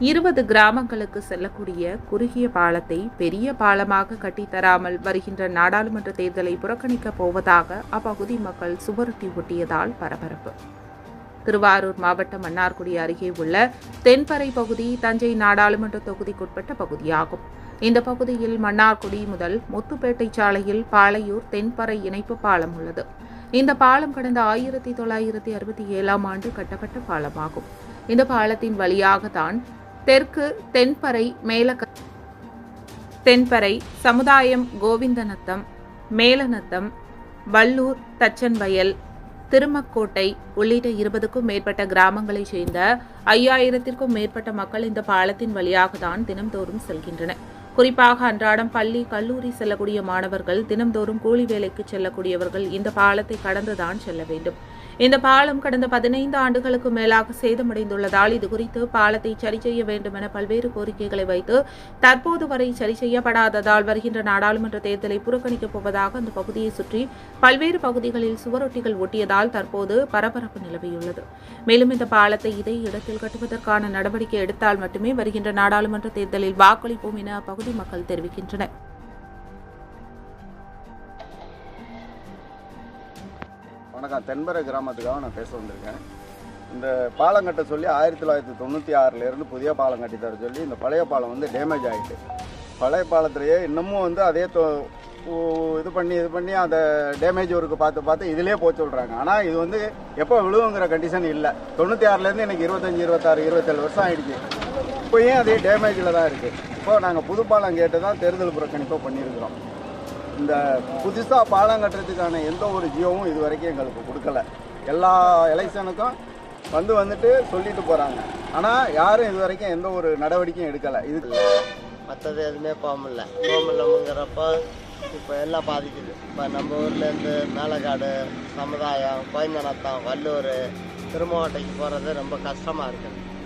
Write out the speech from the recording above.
இருபது கிராமங்களுக்கு செல்லக்கூடிய குறுகிய பாலத்தை பெரிய பாலமாக கட்டித்தராமல் வருகின்ற நாடாளுமன்ற தேர்தலை புறக்கணிக்கப் போவதாக அப்பகுதி மக்கள் சுவரொட்டி ஒட்டியதால் பரபரப்பு திருவாரூர் மாவட்டம் மன்னார்குடி அருகே உள்ள தென்பறை பகுதி தஞ்சை நாடாளுமன்ற தொகுதிக்குட்பட்ட பகுதியாகும் இந்த பகுதியில் மன்னார்குடி முதல் முத்துப்பேட்டை சாலையில் பாளையூர் தென்பறை இணைப்பு பாலம் உள்ளது இந்த பாலம் கடந்த ஆயிரத்தி தொள்ளாயிரத்தி அறுபத்தி ஏழாம் ஆண்டு கட்டப்பட்ட பாலமாகும் இந்த பாலத்தின் வழியாகத்தான் தெற்கு தென்பறை மேலக தென்பறை சமுதாயம் கோவிந்தநத்தம் மேலநத்தம் வல்லூர் தச்சன்வயல் திருமக்கோட்டை உள்ளிட்ட இருபதுக்கும் மேற்பட்ட கிராமங்களைச் சேர்ந்த ஐயாயிரத்திற்கும் மேற்பட்ட மக்கள் இந்த பாலத்தின் வழியாக தான் தினம்தோறும் செல்கின்றனர் குறிப்பாக அன்றாடம் பள்ளி கல்லூரி செல்லக்கூடிய மாணவர்கள் தினம்தோறும் கூலி வேலைக்கு செல்லக்கூடியவர்கள் இந்த பாலத்தை கடந்துதான் செல்ல வேண்டும் இந்த பாலம் கடந்த பதினைந்து ஆண்டுகளுக்கு மேலாக சேதமடைந்துள்ளதால் இதுகுறித்து பாலத்தை சரி செய்ய வேண்டும் என பல்வேறு கோரிக்கைகளை வைத்து தற்போது வரை சரி செய்யப்படாததால் வருகின்ற நாடாளுமன்ற தேர்தலை புறக்கணிக்கப் போவதாக அந்த பகுதியை சுற்றி பல்வேறு பகுதிகளில் சுவரொட்டிகள் ஒட்டியதால் தற்போது பரபரப்பு நிலவியுள்ளது மேலும் இந்த பாலத்தை இதே இடத்தில் கட்டுவதற்கான நடவடிக்கை எடுத்தால் மட்டுமே வருகின்ற நாடாளுமன்ற தேர்தலில் வாக்களிப்போம் என அப்பகுதி மக்கள் தெரிவிக்கின்றனர் வணக்கம் தென்பரை கிராமத்துக்காக நான் பேச வந்திருக்கேன் இந்த பாலம் கட்ட சொல்லி ஆயிரத்தி தொள்ளாயிரத்தி தொண்ணூற்றி ஆறிலேருந்து புதிய பாலம் கட்டி தர சொல்லி இந்த பழைய பாலம் வந்து டேமேஜ் ஆகிட்டு பழைய பாலத்திலேயே இன்னமும் வந்து அதே தொ- ஊ- இது பண்ணி இது பண்ணி அந்த டேமேஜ் ஒர்க்கு பார்த்து பார்த்து இதிலே போக சொல்கிறாங்க ஆனால் இது வந்து எப்போ விழுவுங்கிற கண்டிஷன் இல்லை தொண்ணூற்றி ஆறுலேருந்து எனக்கு இருபத்தஞ்சி இருபத்தாறு இருபத்தேழு வருஷம் ஆயிடுச்சு இப்போயும் அதே டேமேஜில் தான் இருக்குது இப்போ நாங்கள் புது பாலம் கேட்டு தான் தேர்தல் புறக்கணிப்போ பண்ணியிருக்கிறோம் இந்த புதுசாக பாலம் கட்டுறதுக்கான எந்த ஒரு ஜியோவும் இது வரைக்கும் எங்களுக்கு கொடுக்கல எல்லா எலெக்ஷனுக்கும் வந்து வந்துட்டு சொல்லிட்டு போகிறாங்க ஆனால் யாரும் இது வரைக்கும் எந்த ஒரு நடவடிக்கையும் எடுக்கலை இது மற்றது எதுவுமே போக முடியல போக முடியலங்கிறப்போ இப்போ எல்லாம் பாதிக்குது இப்போ நம்ம ஊர்லேருந்து மேலக்காடு சமுதாயம் கோயந்தநத்தம் வல்லூர் திருமாவட்டைக்கு போகிறது ரொம்ப கஷ்டமாக இருக்குது